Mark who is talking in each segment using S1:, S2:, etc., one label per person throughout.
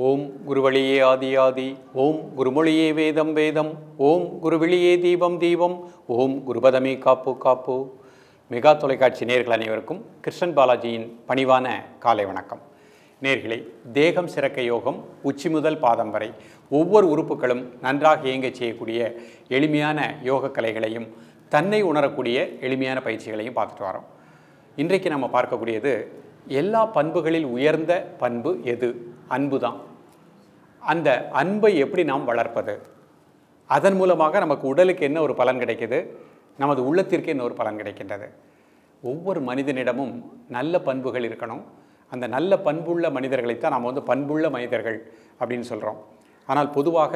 S1: ஓம் குருவழியே ஆதி ஆதி ஓம் குருமொழியே வேதம் வேதம் ஓம் குருவிழியே தீபம் தீபம் ஓம் குருபதமே காப்பு காப்பு மெகா தொலைக்காட்சி நேர்கள் அனைவருக்கும் கிருஷ்ணன் பாலாஜியின் பணிவான காலை வணக்கம் நேர்களை தேகம் சிறக்க யோகம் உச்சி முதல் பாதம் வரை ஒவ்வொரு உறுப்புகளும் நன்றாக இயங்கச் செய்யக்கூடிய எளிமையான யோக கலைகளையும் தன்னை உணரக்கூடிய எளிமையான பயிற்சிகளையும் பார்த்துட்டு வரோம் இன்றைக்கு நம்ம பார்க்கக்கூடியது எல்லா பண்புகளில் உயர்ந்த பண்பு எது அன்பு தான் அந்த அன்பை எப்படி நாம் வளர்ப்பது அதன் மூலமாக நமக்கு உடலுக்கு என்ன ஒரு பலன் கிடைக்குது நமது உள்ளத்திற்கு என்ன ஒரு பலன் கிடைக்கின்றது ஒவ்வொரு மனிதனிடமும் நல்ல பண்புகள் இருக்கணும் அந்த நல்ல பண்புள்ள மனிதர்களைத்தான் நாம் வந்து பண்புள்ள மனிதர்கள் அப்படின்னு சொல்கிறோம் ஆனால் பொதுவாக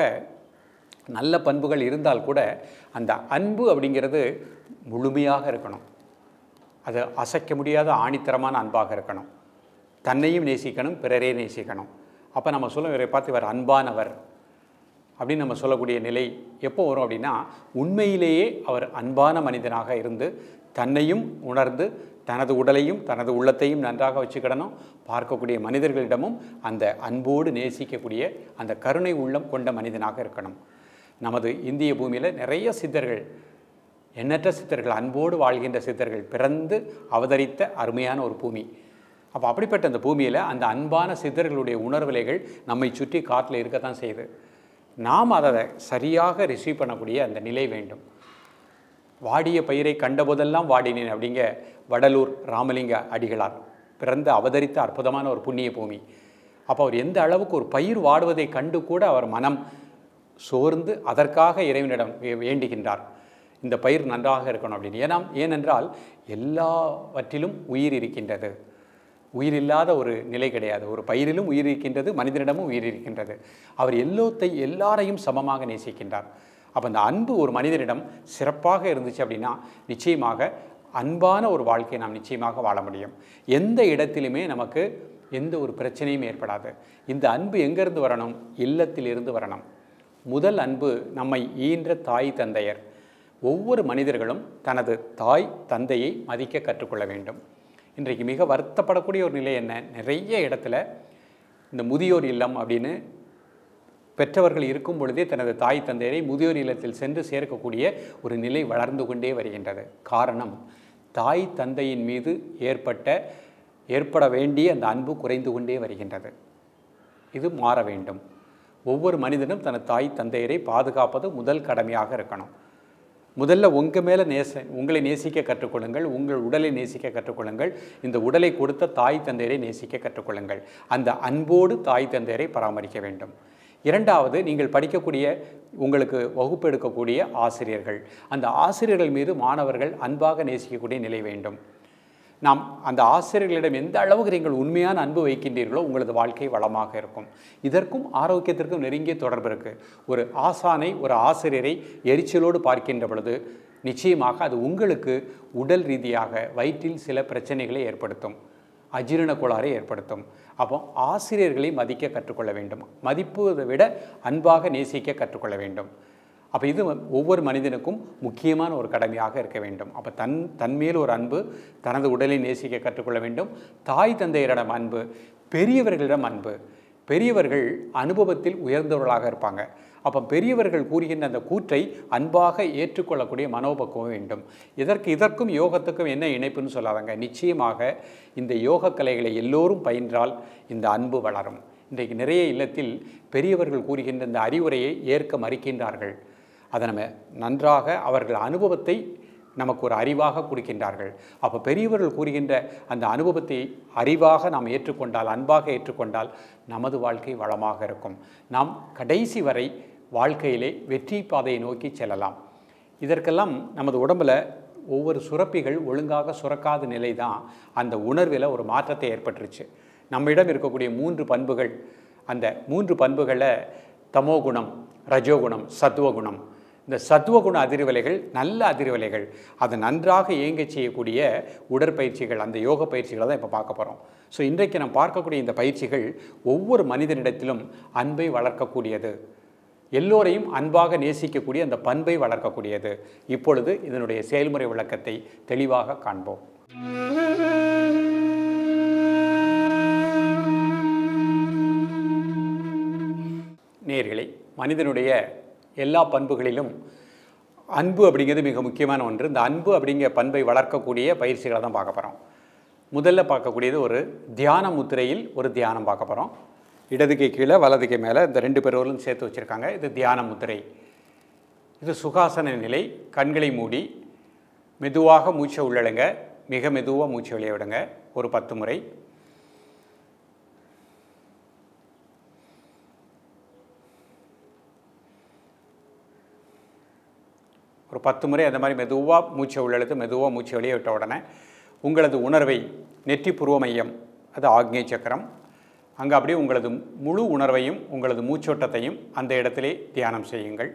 S1: நல்ல பண்புகள் இருந்தால் கூட அந்த அன்பு அப்படிங்கிறது முழுமையாக இருக்கணும் அது அசைக்க முடியாத ஆணித்தரமான அன்பாக இருக்கணும் தன்னையும் நேசிக்கணும் பிறரையும் நேசிக்கணும் அப்போ நம்ம சொல்ல இவரை பார்த்து இவர் அன்பானவர் அப்படின்னு நம்ம சொல்லக்கூடிய நிலை எப்போ வரும் அப்படின்னா உண்மையிலேயே அவர் அன்பான மனிதனாக இருந்து தன்னையும் உணர்ந்து தனது உடலையும் தனது உள்ளத்தையும் நன்றாக வச்சுக்கிடணும் பார்க்கக்கூடிய மனிதர்களிடமும் அந்த அன்போடு நேசிக்கக்கூடிய அந்த கருணை உள்ளம் கொண்ட மனிதனாக இருக்கணும் நமது இந்திய பூமியில் நிறைய சித்தர்கள் எண்ணற்ற சித்தர்கள் அன்போடு வாழ்கின்ற சித்தர்கள் பிறந்து அவதரித்த அருமையான ஒரு பூமி அப்போ அப்படிப்பட்ட அந்த பூமியில் அந்த அன்பான சித்தர்களுடைய உணர்விலைகள் நம்மை சுற்றி காட்டில் இருக்கத்தான் செய்யுது நாம் அதை சரியாக ரிசீவ் பண்ணக்கூடிய அந்த நிலை வேண்டும் வாடிய பயிரை கண்டபோதெல்லாம் வாடினேன் அப்படிங்க வடலூர் ராமலிங்க அடிகளார் பிறந்து அவதரித்த அற்புதமான ஒரு புண்ணிய பூமி அப்போ அவர் எந்த அளவுக்கு ஒரு பயிர் வாடுவதை கண்டு கூட அவர் மனம் சோர்ந்து அதற்காக இறைவனிடம் வே- வேண்டுகின்றார் இந்த பயிர் நன்றாக இருக்கணும் அப்படின்னு ஏன்னா ஏனென்றால் எல்லாவற்றிலும் உயிர் இருக்கின்றது உயிர் இல்லாத ஒரு நிலை கிடையாது ஒரு பயிரிலும் உயிர் இருக்கின்றது மனிதனிடமும் உயிர் இருக்கின்றது அவர் எல்லோத்தை எல்லாரையும் சமமாக நேசிக்கின்றார் அப்போ அந்த அன்பு ஒரு மனிதனிடம் சிறப்பாக இருந்துச்சு அப்படின்னா நிச்சயமாக அன்பான ஒரு வாழ்க்கையை நாம் நிச்சயமாக வாழ முடியும் எந்த இடத்திலுமே நமக்கு எந்த ஒரு பிரச்சனையும் ஏற்படாது இந்த அன்பு எங்கேருந்து வரணும் இல்லத்திலிருந்து வரணும் முதல் அன்பு நம்மை ஈன்ற தாய் தந்தையர் ஒவ்வொரு மனிதர்களும் தனது தாய் தந்தையை மதிக்க கற்றுக்கொள்ள வேண்டும் இன்றைக்கு மிக வருத்தப்படக்கூடிய ஒரு நிலை என்ன நிறைய இடத்துல இந்த முதியோர் இல்லம் அப்படின்னு பெற்றவர்கள் இருக்கும் பொழுதே தனது தாய் தந்தையரை முதியோர் இல்லத்தில் சென்று சேர்க்கக்கூடிய ஒரு நிலை வளர்ந்து கொண்டே வருகின்றது காரணம் தாய் தந்தையின் மீது ஏற்பட்ட ஏற்பட வேண்டிய அந்த அன்பு குறைந்து கொண்டே வருகின்றது இது மாற வேண்டும் ஒவ்வொரு மனிதனும் தனது தாய் தந்தையரை பாதுகாப்பது முதல் கடமையாக இருக்கணும் முதல்ல உங்கள் மேலே நேச உங்களை நேசிக்க கற்றுக்கொள்ளுங்கள் உங்கள் உடலை நேசிக்க கற்றுக்கொள்ளுங்கள் இந்த உடலை கொடுத்த தாய் தந்தையரை நேசிக்க கற்றுக்கொள்ளுங்கள் அந்த அன்போடு தாய் தந்தையரை பராமரிக்க வேண்டும் இரண்டாவது நீங்கள் படிக்கக்கூடிய உங்களுக்கு வகுப்பு எடுக்கக்கூடிய ஆசிரியர்கள் அந்த ஆசிரியர்கள் மீது மாணவர்கள் அன்பாக நேசிக்கக்கூடிய நிலை வேண்டும் நாம் அந்த ஆசிரியர்களிடம் எந்த அளவுக்கு நீங்கள் உண்மையான அன்பு வைக்கின்றீர்களோ உங்களது வாழ்க்கை வளமாக இருக்கும் இதற்கும் ஆரோக்கியத்திற்கும் நெருங்கிய தொடர்பு இருக்குது ஒரு ஆசானை ஒரு ஆசிரியரை எரிச்சலோடு பார்க்கின்ற பொழுது நிச்சயமாக அது உங்களுக்கு உடல் ரீதியாக வயிற்றில் சில பிரச்சனைகளை ஏற்படுத்தும் அஜீரண கோளாறை ஏற்படுத்தும் அப்போ ஆசிரியர்களை மதிக்க கற்றுக்கொள்ள வேண்டும் மதிப்புவதை விட அன்பாக நேசிக்க கற்றுக்கொள்ள வேண்டும் அப்போ இது ஒவ்வொரு மனிதனுக்கும் முக்கியமான ஒரு கடமையாக இருக்க வேண்டும் அப்போ தன் தன்மேல் ஒரு அன்பு தனது உடலை நேசிக்க கற்றுக்கொள்ள வேண்டும் தாய் தந்தையரிடம் அன்பு பெரியவர்களிடம் அன்பு பெரியவர்கள் அனுபவத்தில் உயர்ந்தவர்களாக இருப்பாங்க அப்போ பெரியவர்கள் கூறுகின்ற அந்த கூற்றை அன்பாக ஏற்றுக்கொள்ளக்கூடிய மனோபக்குவம் வேண்டும் இதற்கு இதற்கும் யோகத்துக்கும் என்ன இணைப்புன்னு சொல்லாதாங்க நிச்சயமாக இந்த யோக கலைகளை எல்லோரும் பயின்றால் இந்த அன்பு வளரும் இன்றைக்கு நிறைய இல்லத்தில் பெரியவர்கள் கூறுகின்ற இந்த அறிவுரையை ஏற்க மறுக்கின்றார்கள் அதை நம்ம நன்றாக அவர்கள் அனுபவத்தை நமக்கு ஒரு அறிவாக கொடுக்கின்றார்கள் அப்போ பெரியவர்கள் கூறுகின்ற அந்த அனுபவத்தை அறிவாக நாம் ஏற்றுக்கொண்டால் அன்பாக ஏற்றுக்கொண்டால் நமது வாழ்க்கை வளமாக இருக்கும் நாம் கடைசி வரை வாழ்க்கையிலே வெற்றி பாதையை நோக்கி செல்லலாம் இதற்கெல்லாம் நமது உடம்பில் ஒவ்வொரு சுரப்பிகள் ஒழுங்காக சுரக்காத நிலை தான் அந்த உணர்வில் ஒரு மாற்றத்தை ஏற்பட்டுருச்சு நம்மிடம் இருக்கக்கூடிய மூன்று பண்புகள் அந்த மூன்று பண்புகளை தமோகுணம் ரஜோகுணம் சத்துவகுணம் இந்த சத்துவகுண அதிர்வலைகள் நல்ல அதிர்வலைகள் அதை நன்றாக இயங்கச் செய்யக்கூடிய உடற்பயிற்சிகள் அந்த யோக பயிற்சிகளை தான் இப்போ பார்க்க போகிறோம் ஸோ இன்றைக்கு நாம் பார்க்கக்கூடிய இந்த பயிற்சிகள் ஒவ்வொரு மனிதனிடத்திலும் அன்பை வளர்க்கக்கூடியது எல்லோரையும் அன்பாக நேசிக்கக்கூடிய அந்த பண்பை வளர்க்கக்கூடியது இப்பொழுது இதனுடைய செயல்முறை விளக்கத்தை தெளிவாக காண்போம் நேர்களே மனிதனுடைய எல்லா பண்புகளிலும் அன்பு அப்படிங்கிறது மிக முக்கியமான ஒன்று இந்த அன்பு அப்படிங்கிற பண்பை வளர்க்கக்கூடிய பயிற்சிகளை தான் பார்க்க போகிறோம் முதல்ல பார்க்கக்கூடியது ஒரு தியான முத்திரையில் ஒரு தியானம் பார்க்க போகிறோம் இடது கை கீழே வலது கை மேலே இந்த ரெண்டு பேரோலும் சேர்த்து வச்சுருக்காங்க இது தியான முத்திரை இது சுகாசன நிலை கண்களை மூடி மெதுவாக மூச்சை உள்ளழுங்க மிக மெதுவாக மூச்சை வெளியே விடுங்க ஒரு பத்து முறை ஒரு பத்து முறை அந்த மாதிரி மெதுவாக மூச்சை உள்ளெழுத்து மெதுவாக மூச்சை வெளியே விட்ட உடனே உங்களது உணர்வை நெற்றி புருவ மையம் அது ஆக்ஞை சக்கரம் அங்கே அப்படியே உங்களது முழு உணர்வையும் உங்களது மூச்சோட்டத்தையும் அந்த இடத்திலே தியானம் செய்யுங்கள்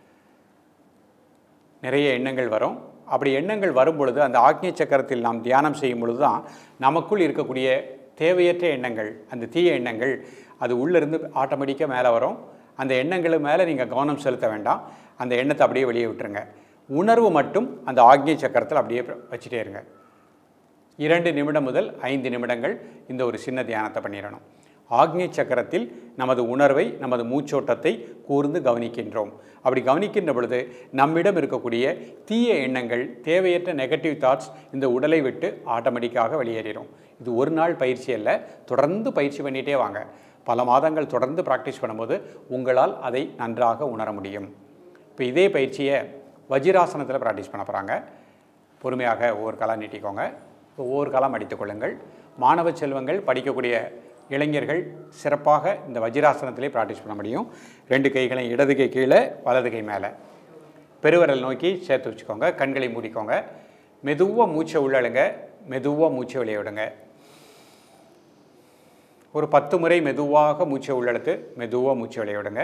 S1: நிறைய எண்ணங்கள் வரும் அப்படி எண்ணங்கள் வரும் பொழுது அந்த ஆக்ஞை சக்கரத்தில் நாம் தியானம் செய்யும் பொழுது தான் நமக்குள் இருக்கக்கூடிய தேவையற்ற எண்ணங்கள் அந்த தீய எண்ணங்கள் அது உள்ளிருந்து ஆட்டோமேட்டிக்காக மேலே வரும் அந்த எண்ணங்கள் மேலே நீங்கள் கவனம் செலுத்த வேண்டாம் அந்த எண்ணத்தை அப்படியே வெளியே விட்டுருங்க உணர்வு மட்டும் அந்த ஆக்ஞை சக்கரத்தில் அப்படியே வச்சுட்டே இருங்க இரண்டு நிமிடம் முதல் ஐந்து நிமிடங்கள் இந்த ஒரு சின்ன தியானத்தை பண்ணிடணும் ஆக்ஞை சக்கரத்தில் நமது உணர்வை நமது மூச்சோட்டத்தை கூர்ந்து கவனிக்கின்றோம் அப்படி கவனிக்கின்ற பொழுது நம்மிடம் இருக்கக்கூடிய தீய எண்ணங்கள் தேவையற்ற நெகட்டிவ் தாட்ஸ் இந்த உடலை விட்டு ஆட்டோமேட்டிக்காக வெளியேறிடும் இது ஒரு நாள் பயிற்சி அல்ல தொடர்ந்து பயிற்சி பண்ணிகிட்டே வாங்க பல மாதங்கள் தொடர்ந்து ப்ராக்டிஸ் பண்ணும்போது உங்களால் அதை நன்றாக உணர முடியும் இப்போ இதே பயிற்சியை வஜிராசனத்தில் ப்ராக்டிஸ் பண்ண போகிறாங்க பொறுமையாக ஒவ்வொரு காலம் நீட்டிக்கோங்க ஒவ்வொரு காலம் அடித்துக்கொள்ளுங்கள் மாணவ செல்வங்கள் படிக்கக்கூடிய இளைஞர்கள் சிறப்பாக இந்த வஜிராசனத்திலே ப்ராக்டிஸ் பண்ண முடியும் ரெண்டு கைகளையும் இடது கை கீழே வலது கை மேலே பெருவரல் நோக்கி சேர்த்து வச்சுக்கோங்க கண்களை மூடிக்கோங்க மெதுவாக மூச்சை உள்ளழுங்க மெதுவாக மூச்சை வெளியே விடுங்க ஒரு பத்து முறை மெதுவாக மூச்சை உள்ளெழுத்து மெதுவாக மூச்சை வெளியே விடுங்க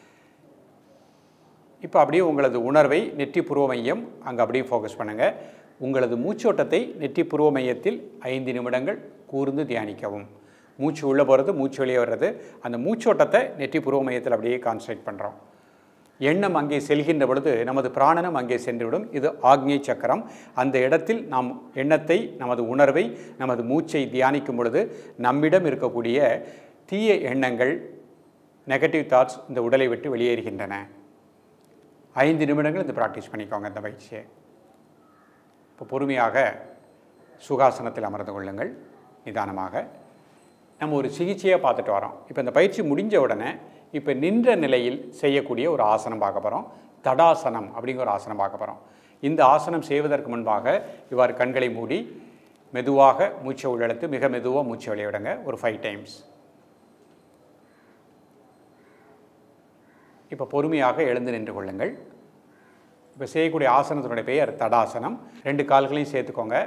S1: இப்போ அப்படியே உங்களது உணர்வை நெற்றி புருவ மையம் அங்கே அப்படியே ஃபோக்கஸ் பண்ணுங்கள் உங்களது மூச்சோட்டத்தை நெற்றி புருவ மையத்தில் ஐந்து நிமிடங்கள் கூர்ந்து தியானிக்கவும் மூச்சு உள்ளே போகிறது மூச்சு வெளியே வர்றது அந்த மூச்சோட்டத்தை நெற்றி புருவ மையத்தில் அப்படியே கான்சன்ட்ரேட் பண்ணுறோம் எண்ணம் அங்கே செல்கின்ற பொழுது நமது பிராணனம் அங்கே சென்றுவிடும் இது ஆக்ஞை சக்கரம் அந்த இடத்தில் நாம் எண்ணத்தை நமது உணர்வை நமது மூச்சை தியானிக்கும் பொழுது நம்மிடம் இருக்கக்கூடிய தீய எண்ணங்கள் நெகட்டிவ் தாட்ஸ் இந்த உடலை விட்டு வெளியேறுகின்றன ஐந்து நிமிடங்கள் இந்த ப்ராக்டிஸ் பண்ணிக்கோங்க இந்த பயிற்சியை இப்போ பொறுமையாக சுகாசனத்தில் அமர்ந்து கொள்ளுங்கள் நிதானமாக நம்ம ஒரு சிகிச்சையாக பார்த்துட்டு வரோம் இப்போ இந்த பயிற்சி முடிஞ்ச உடனே இப்போ நின்ற நிலையில் செய்யக்கூடிய ஒரு ஆசனம் பார்க்க போகிறோம் தடாசனம் அப்படிங்கிற ஒரு ஆசனம் பார்க்க போகிறோம் இந்த ஆசனம் செய்வதற்கு முன்பாக இவ்வாறு கண்களை மூடி மெதுவாக மூச்சை உள்ளெடுத்து மிக மெதுவாக மூச்சை வெளியிடுங்க ஒரு ஃபைவ் டைம்ஸ் இப்போ பொறுமையாக எழுந்து நின்று கொள்ளுங்கள் இப்போ செய்யக்கூடிய ஆசனத்தினுடைய பெயர் தடாசனம் ரெண்டு கால்களையும் சேர்த்துக்கோங்க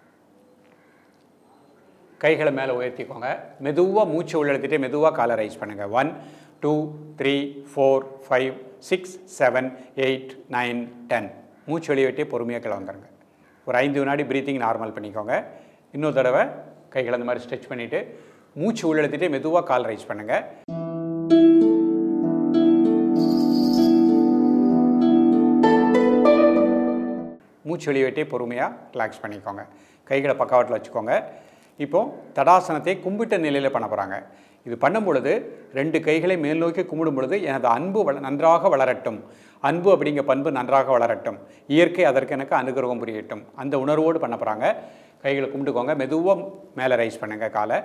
S1: கைகளை மேலே உயர்த்திக்கோங்க மெதுவாக மூச்சு உள்ளெடுத்துட்டு மெதுவாக காலை ரைஸ் பண்ணுங்கள் one two three four five six seven eight nine ten மூச்சு வெளியே விட்டே பொறுமையாக கீழே வந்துடுங்க ஒரு ஐந்து வினாடி ப்ரீத்திங் நார்மல் பண்ணிக்கோங்க இன்னொரு தடவை கைகளை அந்த மாதிரி ஸ்ட்ரெச் பண்ணிவிட்டு மூச்சு உள்ளெடுத்துட்டு மெதுவாக கால் ரைஸ் பண்ணுங்கள் மூச்சு வெளியே விட்டே பொறுமையாக ரிலாக்ஸ் பண்ணிக்கோங்க கைகளை பக்கவாட்டில் வச்சுக்கோங்க இப்போது தடாசனத்தை கும்பிட்ட நிலையில் பண்ண போகிறாங்க இது பண்ணும் பொழுது ரெண்டு கைகளை மேல் நோக்கி கும்பிடும் பொழுது எனது அன்பு வள நன்றாக வளரட்டும் அன்பு அப்படிங்கிற பண்பு நன்றாக வளரட்டும் இயற்கை அதற்கு எனக்கு அனுகிரகம் புரியட்டும் அந்த உணர்வோடு பண்ண போகிறாங்க கைகளை கும்பிட்டுக்கோங்க மெதுவாக மேலே ரைஸ் பண்ணுங்கள் காலை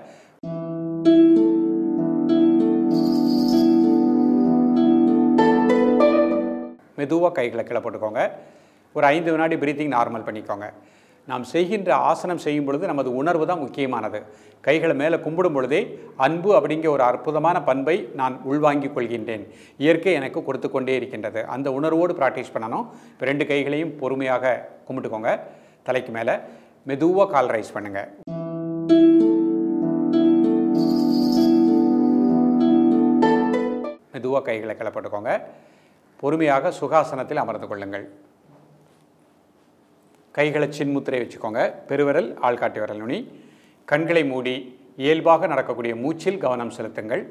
S1: மெதுவாக கைகளை கீழே போட்டுக்கோங்க ஒரு ஐந்து வினாடி பிரீத்திங் நார்மல் பண்ணிக்கோங்க நாம் செய்கின்ற ஆசனம் செய்யும் பொழுது நமது உணர்வு தான் முக்கியமானது கைகளை மேலே கும்பிடும் பொழுதே அன்பு அப்படிங்கிற ஒரு அற்புதமான பண்பை நான் உள்வாங்கிக் கொள்கின்றேன் இயற்கை எனக்கு கொடுத்து கொண்டே இருக்கின்றது அந்த உணர்வோடு ப்ராக்டிஸ் பண்ணணும் இப்போ ரெண்டு கைகளையும் பொறுமையாக கும்பிட்டுக்கோங்க தலைக்கு மேலே மெதுவாக கால் ரைஸ் பண்ணுங்கள் மெதுவாக கைகளை கிளப்பட்டுக்கோங்க பொறுமையாக சுகாசனத்தில் அமர்ந்து கொள்ளுங்கள் கைகளை சின்முத்திரை வச்சுக்கோங்க பெருவிரல் ஆள்காட்டி விரல் நுனி கண்களை மூடி இயல்பாக நடக்கக்கூடிய மூச்சில் கவனம் செலுத்துங்கள்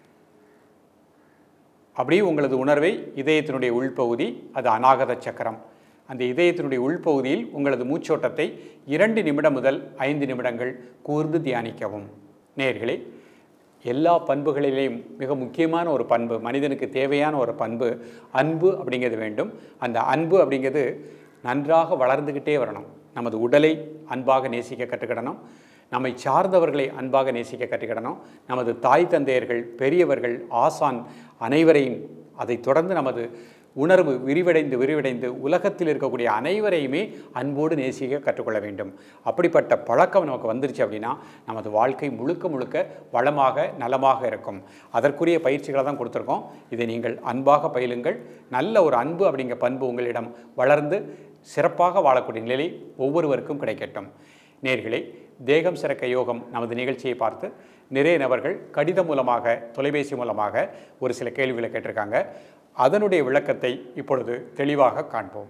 S1: அப்படியே உங்களது உணர்வை இதயத்தினுடைய உள்பகுதி அது அநாகத சக்கரம் அந்த இதயத்தினுடைய உள்பகுதியில் உங்களது மூச்சோட்டத்தை இரண்டு நிமிடம் முதல் ஐந்து நிமிடங்கள் கூர்ந்து தியானிக்கவும் நேர்களே எல்லா பண்புகளிலேயும் மிக முக்கியமான ஒரு பண்பு மனிதனுக்கு தேவையான ஒரு பண்பு அன்பு அப்படிங்கிறது வேண்டும் அந்த அன்பு அப்படிங்கிறது நன்றாக வளர்ந்துக்கிட்டே வரணும் நமது உடலை அன்பாக நேசிக்க கற்றுக்கிடணும் நம்மை சார்ந்தவர்களை அன்பாக நேசிக்க கற்றுக்கிடணும் நமது தாய் தந்தையர்கள் பெரியவர்கள் ஆசான் அனைவரையும் அதை தொடர்ந்து நமது உணர்வு விரிவடைந்து விரிவடைந்து உலகத்தில் இருக்கக்கூடிய அனைவரையுமே அன்போடு நேசிக்க கற்றுக்கொள்ள வேண்டும் அப்படிப்பட்ட பழக்கம் நமக்கு வந்துருச்சு அப்படின்னா நமது வாழ்க்கை முழுக்க முழுக்க வளமாக நலமாக இருக்கும் அதற்குரிய பயிற்சிகளை தான் கொடுத்துருக்கோம் இதை நீங்கள் அன்பாக பயிலுங்கள் நல்ல ஒரு அன்பு அப்படிங்கிற பண்பு உங்களிடம் வளர்ந்து சிறப்பாக வாழக்கூடிய நிலை ஒவ்வொருவருக்கும் கிடைக்கட்டும் நேர்களே தேகம் சிறக்க யோகம் நமது நிகழ்ச்சியை பார்த்து நிறைய நபர்கள் கடிதம் மூலமாக தொலைபேசி மூலமாக ஒரு சில கேள்விகளை கேட்டிருக்காங்க அதனுடைய விளக்கத்தை இப்பொழுது தெளிவாக காண்போம்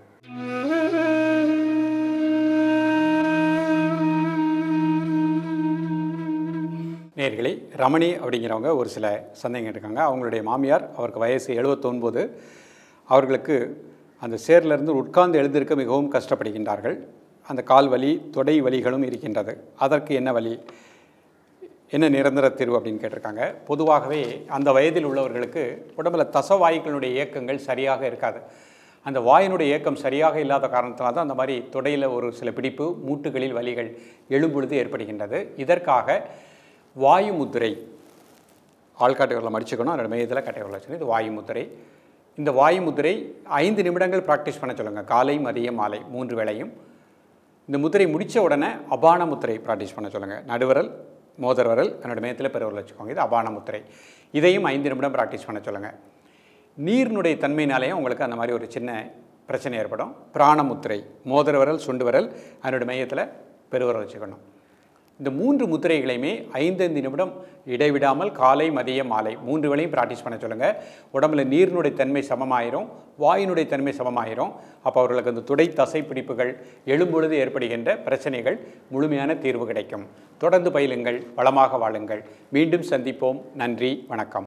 S1: நேர்களே ரமணி அப்படிங்கிறவங்க ஒரு சில சந்தேகம் இருக்காங்க அவங்களுடைய மாமியார் அவருக்கு வயசு எழுபத்தொன்பது அவர்களுக்கு அந்த சேர்லேருந்து உட்கார்ந்து எழுந்திருக்க மிகவும் கஷ்டப்படுகின்றார்கள் அந்த கால் வலி தொடை வலிகளும் இருக்கின்றது அதற்கு என்ன வலி என்ன நிரந்தர தீர்வு அப்படின்னு கேட்டிருக்காங்க பொதுவாகவே அந்த வயதில் உள்ளவர்களுக்கு உடம்புல தசவாயுக்களுடைய இயக்கங்கள் சரியாக இருக்காது அந்த வாயினுடைய இயக்கம் சரியாக இல்லாத காரணத்தினால தான் அந்த மாதிரி தொடையில் ஒரு சில பிடிப்பு மூட்டுகளில் வலிகள் எழும்பொழுது ஏற்படுகின்றது இதற்காக வாயு முத்திரை ஆள்காட்டு விரலை மடிச்சுக்கணும் அதோட மையத்தில் கட்டை விரலை வச்சுக்கணும் இது வாயு முத்திரை இந்த வாயு முத்திரை ஐந்து நிமிடங்கள் ப்ராக்டிஸ் பண்ண சொல்லுங்கள் காலை மதியம் மாலை மூன்று வேளையும் இந்த முத்திரை முடித்த உடனே அபான முத்திரை ப்ராக்டிஸ் பண்ண சொல்லுங்கள் நடுவரல் மோதர் வரல் என்னோட மையத்தில் பெருவரல் வச்சுக்கோங்க இது அபான முத்திரை இதையும் ஐந்து நிமிடம் ப்ராக்டிஸ் பண்ண சொல்லுங்கள் நீரினுடைய தன்மையினாலேயும் உங்களுக்கு அந்த மாதிரி ஒரு சின்ன பிரச்சனை ஏற்படும் பிராணமுத்திரை மோதிர விரல் சுண்டு விரல் அதனுடைய மையத்தில் பெருவரல் வச்சுக்கணும் இந்த மூன்று முத்திரைகளையுமே ஐந்தைந்து நிமிடம் இடைவிடாமல் காலை மதியம் மாலை மூன்று வேளையும் ப்ராக்டிஸ் பண்ண சொல்லுங்கள் உடம்புல நீரினுடைய தன்மை சமமாயிரும் வாயினுடைய தன்மை சமமாயிரும் அப்போ அவர்களுக்கு அந்த துடை தசை பிடிப்புகள் எழும்பொழுது ஏற்படுகின்ற பிரச்சனைகள் முழுமையான தீர்வு கிடைக்கும் தொடர்ந்து பயிலுங்கள் வளமாக வாழுங்கள் மீண்டும் சந்திப்போம் நன்றி வணக்கம்